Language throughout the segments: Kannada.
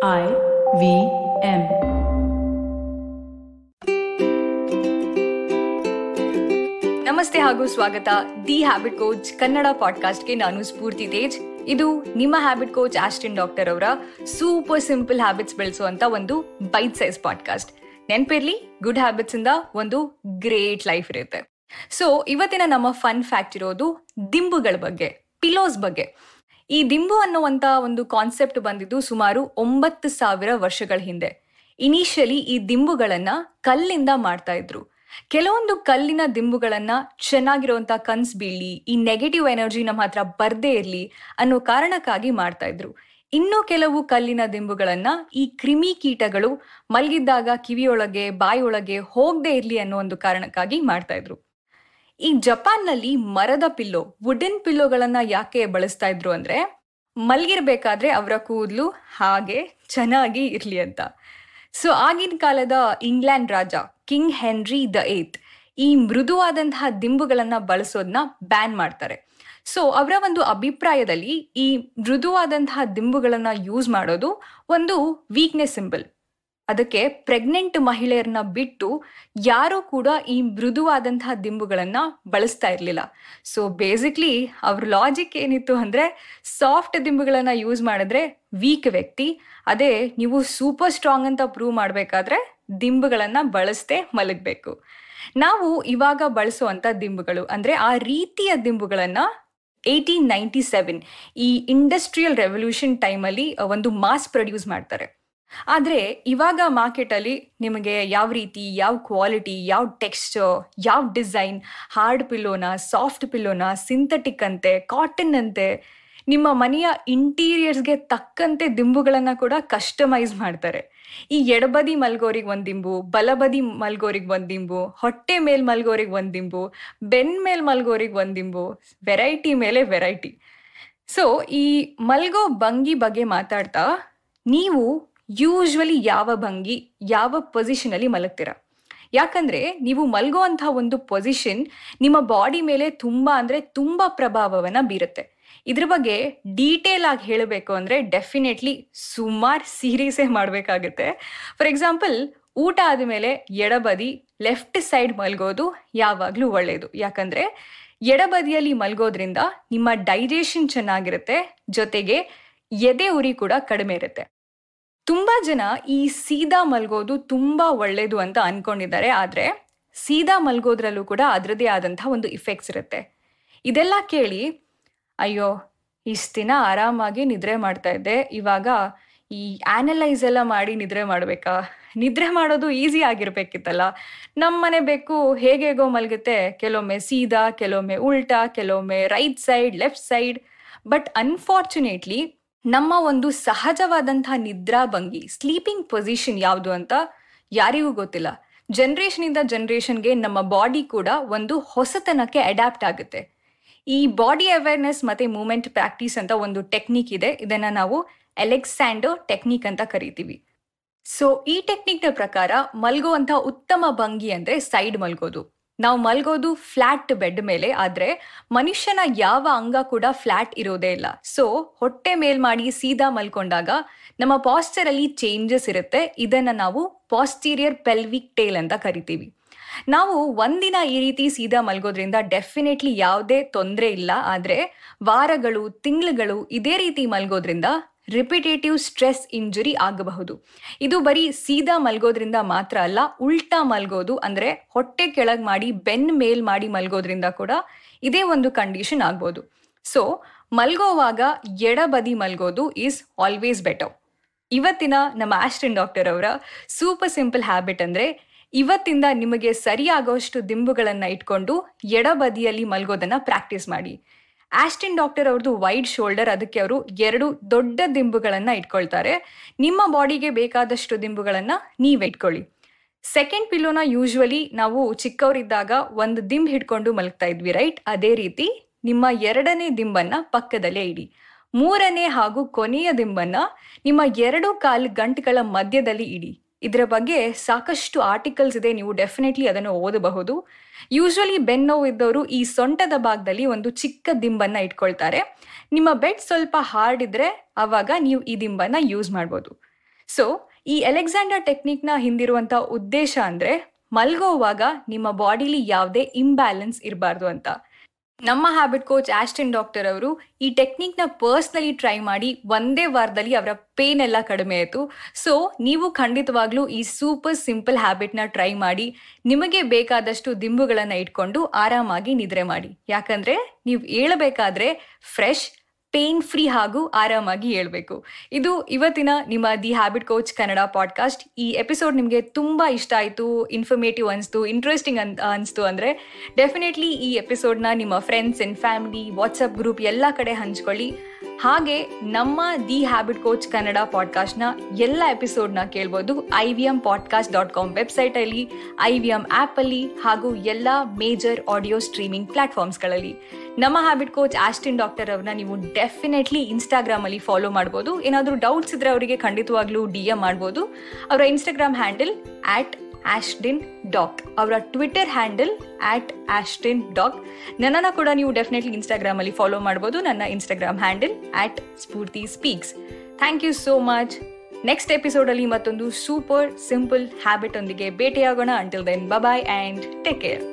I V M. ನಮಸ್ತೆ ಹಾಗೂ ಸ್ವಾಗತ ದಿ ಹ್ಯಾಬಿಟ್ ಕೋಚ್ ಕನ್ನಡ ಪಾಡ್ಕಾಸ್ಟ್ಗೆ ನಾನು ಸ್ಫೂರ್ತಿ ತೇಜ್ ಇದು ನಿಮ್ಮ ಹ್ಯಾಬಿಟ್ ಕೋಚ್ ಆಸ್ಟಿನ್ ಡಾಕ್ಟರ್ ಅವರ ಸೂಪರ್ ಸಿಂಪಲ್ ಹ್ಯಾಬಿಟ್ಸ್ ಬೆಳೆಸುವಂತ ಒಂದು ಬೈಟ್ ಸೈಜ್ ಪಾಡ್ಕಾಸ್ಟ್ ನೆನ್ಪಿರ್ಲಿ ಗುಡ್ ಹ್ಯಾಬಿಟ್ಸ್ ಇಂದ ಒಂದು ಗ್ರೇಟ್ ಲೈಫ್ ಇರುತ್ತೆ ಸೊ ಇವತ್ತಿನ ನಮ್ಮ ಫನ್ ಫ್ಯಾಕ್ಟ್ ಇರೋದು ದಿಂಬುಗಳ ಬಗ್ಗೆ ಪಿಲೋಸ್ ಬಗ್ಗೆ ಈ ದಿಂಬು ಅನ್ನುವಂತ ಒಂದು ಕಾನ್ಸೆಪ್ಟ್ ಬಂದಿದ್ದು ಸುಮಾರು ಒಂಬತ್ತು ಸಾವಿರ ವರ್ಷಗಳ ಹಿಂದೆ ಇನಿಷಿಯಲಿ ಈ ದಿಂಬುಗಳನ್ನ ಕಲ್ಲಿಂದ ಮಾಡ್ತಾ ಇದ್ರು ಕೆಲವೊಂದು ಕಲ್ಲಿನ ದಿಂಬುಗಳನ್ನ ಚೆನ್ನಾಗಿರುವಂತ ಕನ್ಸ್ ಬೀಳಿ ಈ ನೆಗೆಟಿವ್ ಎನರ್ಜಿ ನಮ್ಮ ಹತ್ರ ಬರ್ದೇ ಇರ್ಲಿ ಅನ್ನೋ ಕಾರಣಕ್ಕಾಗಿ ಮಾಡ್ತಾ ಇದ್ರು ಇನ್ನು ಕೆಲವು ಕಲ್ಲಿನ ದಿಂಬುಗಳನ್ನ ಈ ಕ್ರಿಮಿ ಕೀಟಗಳು ಮಲಗಿದ್ದಾಗ ಕಿವಿಯೊಳಗೆ ಬಾಯಿಯೊಳಗೆ ಹೋಗದೆ ಇರ್ಲಿ ಅನ್ನೋ ಒಂದು ಕಾರಣಕ್ಕಾಗಿ ಮಾಡ್ತಾ ಇದ್ರು ಈ ಜಪಾನ್ನಲ್ಲಿ ಮರದ ಪಿಲ್ಲೋ ವುಡನ್ ಪಿಲ್ಲೋಗಳನ್ನ ಯಾಕೆ ಬಳಸ್ತಾ ಇದ್ರು ಅಂದ್ರೆ ಮಲ್ಗಿರ್ಬೇಕಾದ್ರೆ ಅವರ ಕೂದಲು ಹಾಗೆ ಚೆನ್ನಾಗಿ ಇರ್ಲಿ ಅಂತ ಸೊ ಆಗಿನ ಕಾಲದ ಇಂಗ್ಲೆಂಡ್ ರಾಜ ಕಿಂಗ್ ಹೆನ್ರಿ ದ ಏತ್ ಈ ಮೃದುವಾದಂತಹ ದಿಂಬುಗಳನ್ನ ಬಳಸೋದನ್ನ ಬ್ಯಾನ್ ಮಾಡ್ತಾರೆ ಸೊ ಅವರ ಒಂದು ಅಭಿಪ್ರಾಯದಲ್ಲಿ ಈ ಮೃದುವಾದಂತಹ ದಿಂಬುಗಳನ್ನ ಯೂಸ್ ಮಾಡೋದು ಒಂದು ವೀಕ್ನೆಸ್ ಸಿಂಬಲ್ ಅದಕ್ಕೆ ಪ್ರೆಗ್ನೆಂಟ್ ಮಹಿಳೆಯರನ್ನ ಬಿಟ್ಟು ಯಾರೂ ಕೂಡ ಈ ಮೃದುವಾದಂತಹ ದಿಂಬುಗಳನ್ನ ಬಳಸ್ತಾ ಇರಲಿಲ್ಲ ಸೊ ಬೇಸಿಕ್ಲಿ ಅವ್ರ ಲಾಜಿಕ್ ಏನಿತ್ತು ಅಂದ್ರೆ ಸಾಫ್ಟ್ ದಿಂಬುಗಳನ್ನ ಯೂಸ್ ಮಾಡಿದ್ರೆ ವೀಕ್ ವ್ಯಕ್ತಿ ಅದೇ ನೀವು ಸೂಪರ್ ಸ್ಟ್ರಾಂಗ್ ಅಂತ ಪ್ರೂವ್ ಮಾಡಬೇಕಾದ್ರೆ ದಿಂಬುಗಳನ್ನ ಬಳಸದೆ ಮಲಗಬೇಕು ನಾವು ಇವಾಗ ಬಳಸುವಂತ ದಿಂಬುಗಳು ಅಂದ್ರೆ ಆ ರೀತಿಯ ದಿಂಬುಗಳನ್ನ ಏಯ್ಟೀನ್ ನೈಂಟಿ ಸೆವೆನ್ ಈ ಇಂಡಸ್ಟ್ರಿಯಲ್ ರೆವಲ್ಯೂಷನ್ ಟೈಮಲ್ಲಿ ಒಂದು ಮಾಸ್ ಪ್ರೊಡ್ಯೂಸ್ ಮಾಡ್ತಾರೆ ಆದರೆ ಇವಾಗ ಮಾರ್ಕೆಟಲ್ಲಿ ನಿಮಗೆ ಯಾವ ರೀತಿ ಯಾವ ಕ್ವಾಲಿಟಿ ಯಾವ ಟೆಕ್ಸ್ಚರ್ ಯಾವ ಡಿಸೈನ್ ಹಾರ್ಡ್ ಪಿಲ್ಲೋನ ಸಾಫ್ಟ್ ಪಿಲ್ಲೋನ ಸಿಂಥೆಟಿಕ್ ಅಂತೆ ಕಾಟನ್ ಅಂತೆ ನಿಮ್ಮ ಮನೆಯ ಇಂಟೀರಿಯರ್ಸ್ಗೆ ತಕ್ಕಂತೆ ದಿಂಬುಗಳನ್ನು ಕೂಡ ಕಸ್ಟಮೈಸ್ ಮಾಡ್ತಾರೆ ಈ ಎಡಬದಿ ಮಲ್ಗೋರಿಗೆ ಒಂದು ದಿಂಬು ಬಲಬದಿ ಮಲ್ಗೋರಿಗೆ ಒಂದು ದಿಂಬು ಹೊಟ್ಟೆ ಮೇಲೆ ಮಲ್ಗೋರಿಗೆ ಒಂದು ದಿಂಬು ಬೆನ್ ಮೇಲೆ ಮಲ್ಗೋರಿಗೆ ಒಂದು ದಿಂಬು ವೆರೈಟಿ ಮೇಲೆ ವೆರೈಟಿ ಸೊ ಈ ಮಲ್ಗೋ ಭಂಗಿ ಬಗ್ಗೆ ಮಾತಾಡ್ತಾ ನೀವು ಯೂಶ್ವಲಿ ಯಾವ ಭಂಗಿ ಯಾವ ಪೊಸಿಷನಲ್ಲಿ ಮಲಗ್ತೀರಾ ಯಾಕಂದ್ರೆ ನೀವು ಮಲ್ಗುವಂತಹ ಒಂದು ಪೊಸಿಷನ್ ನಿಮ್ಮ ಬಾಡಿ ಮೇಲೆ ತುಂಬಾ ಅಂದ್ರೆ ತುಂಬಾ ಪ್ರಭಾವವನ್ನ ಬೀರುತ್ತೆ ಇದ್ರ ಬಗ್ಗೆ ಡೀಟೇಲ್ ಆಗಿ ಹೇಳಬೇಕು ಅಂದ್ರೆ ಡೆಫಿನೆಟ್ಲಿ ಸುಮಾರು ಸೀರೀಸೇ ಮಾಡಬೇಕಾಗುತ್ತೆ ಫಾರ್ ಎಕ್ಸಾಂಪಲ್ ಊಟ ಆದಮೇಲೆ ಎಡಬದಿ ಲೆಫ್ಟ್ ಸೈಡ್ ಮಲ್ಗೋದು ಯಾವಾಗಲೂ ಒಳ್ಳೆಯದು ಯಾಕಂದ್ರೆ ಎಡಬದಿಯಲ್ಲಿ ಮಲ್ಗೋದ್ರಿಂದ ನಿಮ್ಮ ಡೈಜೆಷನ್ ಚೆನ್ನಾಗಿರುತ್ತೆ ಜೊತೆಗೆ ಎದೆ ಉರಿ ಕೂಡ ಕಡಿಮೆ ಇರುತ್ತೆ ತುಂಬಾ ಜನ ಈ ಸೀದಾ ಮಲ್ಗೋದು ತುಂಬಾ ಒಳ್ಳೇದು ಅಂತ ಅನ್ಕೊಂಡಿದ್ದಾರೆ ಆದ್ರೆ ಸೀದಾ ಮಲ್ಗೋದ್ರಲ್ಲೂ ಕೂಡ ಅದರದೇ ಆದಂತಹ ಒಂದು ಇಫೆಕ್ಟ್ಸ್ ಇರುತ್ತೆ ಇದೆಲ್ಲ ಕೇಳಿ ಅಯ್ಯೋ ಇಷ್ಟು ದಿನ ಆರಾಮಾಗಿ ನಿದ್ರೆ ಮಾಡ್ತಾ ಇದ್ದೆ ಇವಾಗ ಈ ಆನಲೈಸ್ ಎಲ್ಲ ಮಾಡಿ ನಿದ್ರೆ ಮಾಡಬೇಕಾ ನಿದ್ರೆ ಮಾಡೋದು ಈಸಿ ಆಗಿರ್ಬೇಕಿತ್ತಲ್ಲ ನಮ್ಮನೆ ಬೇಕು ಹೇಗೇಗೋ ಮಲಗುತ್ತೆ ಕೆಲವೊಮ್ಮೆ ಸೀದಾ ಕೆಲವೊಮ್ಮೆ ಉಲ್ಟಾ ಕೆಲವೊಮ್ಮೆ right side left side but unfortunately ನಮ್ಮ ಒಂದು ಸಹಜವಾದಂತಹ ನಿದ್ರಾ ಭಂಗಿ ಸ್ಲೀಪಿಂಗ್ ಪೊಸಿಷನ್ ಯಾವುದು ಅಂತ ಯಾರಿಗೂ ಗೊತ್ತಿಲ್ಲ ಜನ್ರೇಷನಿಂದ ಜನ್ರೇಷನ್ಗೆ ನಮ್ಮ ಬಾಡಿ ಕೂಡ ಒಂದು ಹೊಸತನಕ್ಕೆ ಅಡ್ಯಾಪ್ಟ್ ಆಗುತ್ತೆ ಈ ಬಾಡಿ ಅವೇರ್ನೆಸ್ ಮತ್ತೆ ಮೂಮೆಂಟ್ ಪ್ರಾಕ್ಟೀಸ್ ಅಂತ ಒಂದು ಟೆಕ್ನಿಕ್ ಇದೆ ಇದನ್ನ ನಾವು ಎಲೆಕ್ಸಾಂಡೋ ಟೆಕ್ನಿಕ್ ಅಂತ ಕರಿತೀವಿ ಸೊ ಈ ಟೆಕ್ನಿಕ್ನ ಪ್ರಕಾರ ಮಲ್ಗುವಂತಹ ಉತ್ತಮ ಭಂಗಿ ಅಂದ್ರೆ ಸೈಡ್ ಮಲ್ಗೋದು ನಾವು ಮಲ್ಗೋದು ಫ್ಲಾಟ್ ಬೆಡ್ ಮೇಲೆ ಆದ್ರೆ ಮನುಷ್ಯನ ಯಾವ ಅಂಗ ಕೂಡ ಫ್ಲಾಟ್ ಇರೋದೇ ಇಲ್ಲ ಸೊ ಹೊಟ್ಟೆ ಮೇಲ್ ಮಾಡಿ ಸೀದಾ ಮಲ್ಕೊಂಡಾಗ ನಮ್ಮ ಪಾಸ್ಚರ್ ಅಲ್ಲಿ ಚೇಂಜಸ್ ಇರುತ್ತೆ ಇದನ್ನ ನಾವು ಪಾಸ್ಟೀರಿಯರ್ ಪೆಲ್ವಿಕ್ ಟೇಲ್ ಅಂತ ಕರಿತೀವಿ ನಾವು ಒಂದಿನ ಈ ರೀತಿ ಸೀದಾ ಮಲ್ಗೋದ್ರಿಂದ ಡೆಫಿನೆಟ್ಲಿ ಯಾವುದೇ ತೊಂದರೆ ಇಲ್ಲ ಆದ್ರೆ ವಾರಗಳು ತಿಂಗಳುಗಳು ಇದೇ ರೀತಿ ಮಲ್ಗೋದ್ರಿಂದ ರಿಪಿಟೇಟಿವ್ ಸ್ಟ್ರೆಸ್ ಇಂಜುರಿ ಆಗಬಹುದು ಇದು ಬರೀ ಸೀದಾ ಮಲ್ಗೋದ್ರಿಂದ ಮಾತ್ರ ಅಲ್ಲ ಉಲ್ಟಾ ಮಲ್ಗೋದು ಅಂದ್ರೆ ಹೊಟ್ಟೆ ಕೆಳಗ್ ಮಾಡಿ ಬೆನ್ ಮೇಲ್ ಮಾಡಿ ಮಲ್ಗೋದ್ರಿಂದ ಕೂಡ ಇದೇ ಒಂದು ಕಂಡೀಷನ್ ಆಗ್ಬೋದು ಸೊ ಮಲ್ಗೋವಾಗ ಎಡಬದಿ ಮಲ್ಗೋದು ಈಸ್ ಆಲ್ವೇಸ್ ಬೆಟರ್ ಇವತ್ತಿನ ನಮ್ಮ ಆಸ್ಟ್ರಿನ್ ಡಾಕ್ಟರ್ ಅವರ ಸೂಪರ್ ಸಿಂಪಲ್ ಹ್ಯಾಬಿಟ್ ಅಂದ್ರೆ ಇವತ್ತಿಂದ ನಿಮಗೆ ಸರಿಯಾಗೋಷ್ಟು ದಿಂಬುಗಳನ್ನ ಇಟ್ಕೊಂಡು ಎಡಬದಿಯಲ್ಲಿ ಮಲ್ಗೋದನ್ನ ಪ್ರಾಕ್ಟೀಸ್ ಮಾಡಿ ಆಸ್ಟಿನ್ ಡಾಕ್ಟರ್ ಅವ್ರದ್ದು ವೈಡ್ ಶೋಲ್ಡರ್ ಅದಕ್ಕೆ ಅವರು ಎರಡು ದೊಡ್ಡ ದಿಂಬುಗಳನ್ನ ಇಟ್ಕೊಳ್ತಾರೆ ನಿಮ್ಮ ಬಾಡಿಗೆ ಬೇಕಾದಷ್ಟು ದಿಂಬುಗಳನ್ನ ನೀವೇ ಇಟ್ಕೊಳ್ಳಿ ಸೆಕೆಂಡ್ ಪಿಲ್ಲೋನ ಯೂಶ್ವಲಿ ನಾವು ಚಿಕ್ಕವರಿದ್ದಾಗ ಒಂದು ದಿಂಬ್ ಹಿಡ್ಕೊಂಡು ಮಲಗ್ತಾ ಇದ್ವಿ ರೈಟ್ ಅದೇ ರೀತಿ ನಿಮ್ಮ ಎರಡನೇ ದಿಂಬನ್ನ ಪಕ್ಕದಲ್ಲೇ ಇಡಿ ಮೂರನೇ ಹಾಗೂ ಕೊನೆಯ ದಿಂಬನ್ನ ನಿಮ್ಮ ಎರಡು ಕಾಲು ಗಂಟುಗಳ ಮಧ್ಯದಲ್ಲಿ ಇಡಿ ಇದರ ಬಗ್ಗೆ ಸಾಕಷ್ಟು ಆರ್ಟಿಕಲ್ಸ್ ಇದೆ ನೀವು ಡೆಫಿನೆಟ್ಲಿ ಅದನ್ನು ಓದಬಹುದು ಯೂಶ್ವಲಿ ಬೆನ್ನೋವು ಇದ್ದವರು ಈ ಸೊಂಟದ ಭಾಗದಲ್ಲಿ ಒಂದು ಚಿಕ್ಕ ದಿಂಬನ್ನ ಇಟ್ಕೊಳ್ತಾರೆ ನಿಮ್ಮ ಬೆಡ್ ಸ್ವಲ್ಪ ಹಾರ್ಡ್ ಇದ್ರೆ ಅವಾಗ ನೀವು ಈ ದಿಂಬನ್ನ ಯೂಸ್ ಮಾಡ್ಬೋದು ಸೊ ಈ ಅಲೆಕ್ಸಾಂಡರ್ ಟೆಕ್ನಿಕ್ನ ಹಿಂದಿರುವಂಥ ಉದ್ದೇಶ ಅಂದರೆ ಮಲ್ಗೋವಾಗ ನಿಮ್ಮ ಬಾಡಿಲಿ ಯಾವುದೇ ಇಂಬ್ಯಾಲೆನ್ಸ್ ಇರಬಾರ್ದು ಅಂತ ನಮ್ಮ ಹ್ಯಾಬಿಟ್ ಕೋಚ್ ಆಸ್ಟಿನ್ ಡಾಕ್ಟರ್ ಅವರು ಈ ಟೆಕ್ನಿಕ್ನ ಪರ್ಸ್ನಲಿ ಟ್ರೈ ಮಾಡಿ ಒಂದೇ ವಾರದಲ್ಲಿ ಅವರ ಪೇನ್ ಎಲ್ಲ ಕಡಿಮೆ ಆಯಿತು ಸೊ ನೀವು ಖಂಡಿತವಾಗ್ಲೂ ಈ ಸೂಪರ್ ಸಿಂಪಲ್ ಹ್ಯಾಬಿಟ್ನ ಟ್ರೈ ಮಾಡಿ ನಿಮಗೆ ಬೇಕಾದಷ್ಟು ದಿಂಬುಗಳನ್ನು ಇಟ್ಕೊಂಡು ಆರಾಮಾಗಿ ನಿದ್ರೆ ಮಾಡಿ ಯಾಕಂದರೆ ನೀವು ಏಳಬೇಕಾದ್ರೆ ಫ್ರೆಶ್ ಪೇನ್ ಫ್ರೀ ಹಾಗೂ ಆರಾಮಾಗಿ ಹೇಳ್ಬೇಕು ಇದು ಇವತ್ತಿನ ನಿಮ್ಮ the habit coach Kannada podcast ಈ ಎಪಿಸೋಡ್ ನಿಮಗೆ ತುಂಬ ಇಷ್ಟ ಆಯಿತು ಇನ್ಫಾರ್ಮೇಟಿವ್ ಅನಿಸ್ತು ಇಂಟ್ರೆಸ್ಟಿಂಗ್ ಅಂತ ಅನಿಸ್ತು ಅಂದರೆ ಡೆಫಿನೆಟ್ಲಿ ಈ ಎಪಿಸೋಡ್ನ ನಿಮ್ಮ friends and family WhatsApp group ಎಲ್ಲ ಕಡೆ ಹಂಚ್ಕೊಳ್ಳಿ ಹಾಗೆ ನಮ್ಮ ದಿ ಹ್ಯಾಬಿಟ್ ಕೋಚ್ ಕನ್ನಡ ಪಾಡ್ಕಾಸ್ಟ್ನ ಎಲ್ಲ ಎಪಿಸೋಡ್ನ ಕೇಳ್ಬೋದು I V M podcast dot com ವೆಬ್ಸೈಟಲ್ಲಿ ಐ ವಿ ಎಂ ಆ್ಯಪಲ್ಲಿ ಹಾಗೂ ಎಲ್ಲ ಮೇಜರ್ ಆಡಿಯೋ ಸ್ಟ್ರೀಮಿಂಗ್ ಪ್ಲಾಟ್ಫಾರ್ಮ್ಸ್ಗಳಲ್ಲಿ ನಮ್ಮ ಹ್ಯಾಬಿಟ್ ಕೋಚ್ ಆಸ್ಟಿನ್ ಡಾಕ್ಟರ್ ಅವ್ರನ್ನ ನೀವು ಡೆಫಿನೆಟ್ಲಿ ಇನ್ಸ್ಟಾಗ್ರಾಮಲ್ಲಿ ಫಾಲೋ ಮಾಡ್ಬೋದು ಏನಾದರೂ ಡೌಟ್ಸ್ ಇದ್ರೆ ಅವರಿಗೆ ಖಂಡಿತವಾಗ್ಲೂ ಡಿ ಎಮ್ ಮಾಡ್ಬೋದು ಅವರ Instagram handle at Ashtin doc ಅವರ Twitter handle at Ashtin doc ನನ್ನನ್ನು ಕೂಡ ನೀವು ಡೆಫಿನೆಟ್ಲಿ ಇನ್ಸ್ಟಾಗ್ರಾಮಲ್ಲಿ ಫಾಲೋ ಮಾಡ್ಬೋದು ನನ್ನ Instagram handle at Sphoorthi speaks thank you so much next ಎಪಿಸೋಡಲ್ಲಿ ಮತ್ತೊಂದು ಸೂಪರ್ ಸಿಂಪಲ್ ಹ್ಯಾಬಿಟ್ ಒಂದಿಗೆ ಭೇಟಿಯಾಗೋಣ until then bye and take care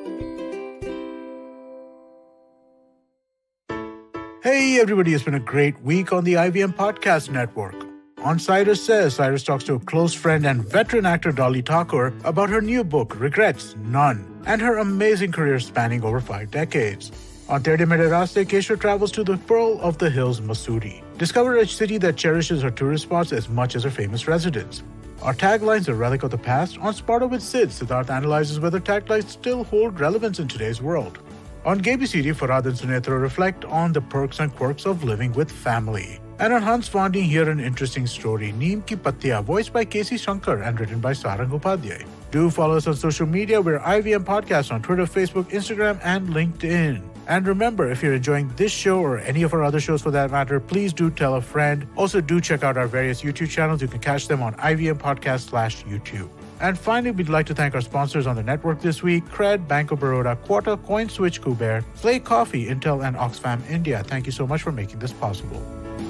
Hey, everybody, it's been a great week on the IVM Podcast Network. On Cyrus Says, Cyrus talks to a close friend and veteran actor Dolly Thakur about her new book, Regrets None, and her amazing career spanning over five decades. On Tere Mere Raste, Kesha travels to the Pearl of the Hills, Masuri. Discover a city that cherishes her tourist spots as much as her famous residents. Our taglines, a relic of the past. On Sparta with Sid, Siddharth analyzes whether taglines still hold relevance in today's world. On GabyCD, Farad and Sunetra reflect on the perks and quirks of living with family. And on Hans Vandi, hear an interesting story, Neem Ki Patya, voiced by Casey Shankar and written by Sarang Upadhyay. Do follow us on social media. We're IVM Podcast on Twitter, Facebook, Instagram, and LinkedIn. And remember, if you're enjoying this show or any of our other shows for that matter, please do tell a friend. Also, do check out our various YouTube channels. You can catch them on IVM Podcast slash YouTube. And finally, we'd like to thank our sponsors on the network this week Cred, Bank of Baroda, Quota, CoinSwitch, Kuber, Flay Coffee, Intel, and Oxfam India. Thank you so much for making this possible.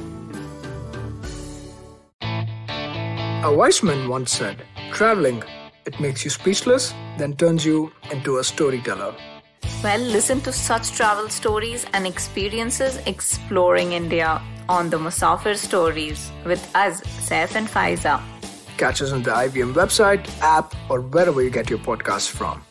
A wise man once said, Traveling, it makes you speechless, then turns you into a storyteller. Well, listen to such travel stories and experiences exploring India on the Musafir Stories with us, Saif and Faiza. Catch us on the IVM website, app, or wherever you get your podcasts from.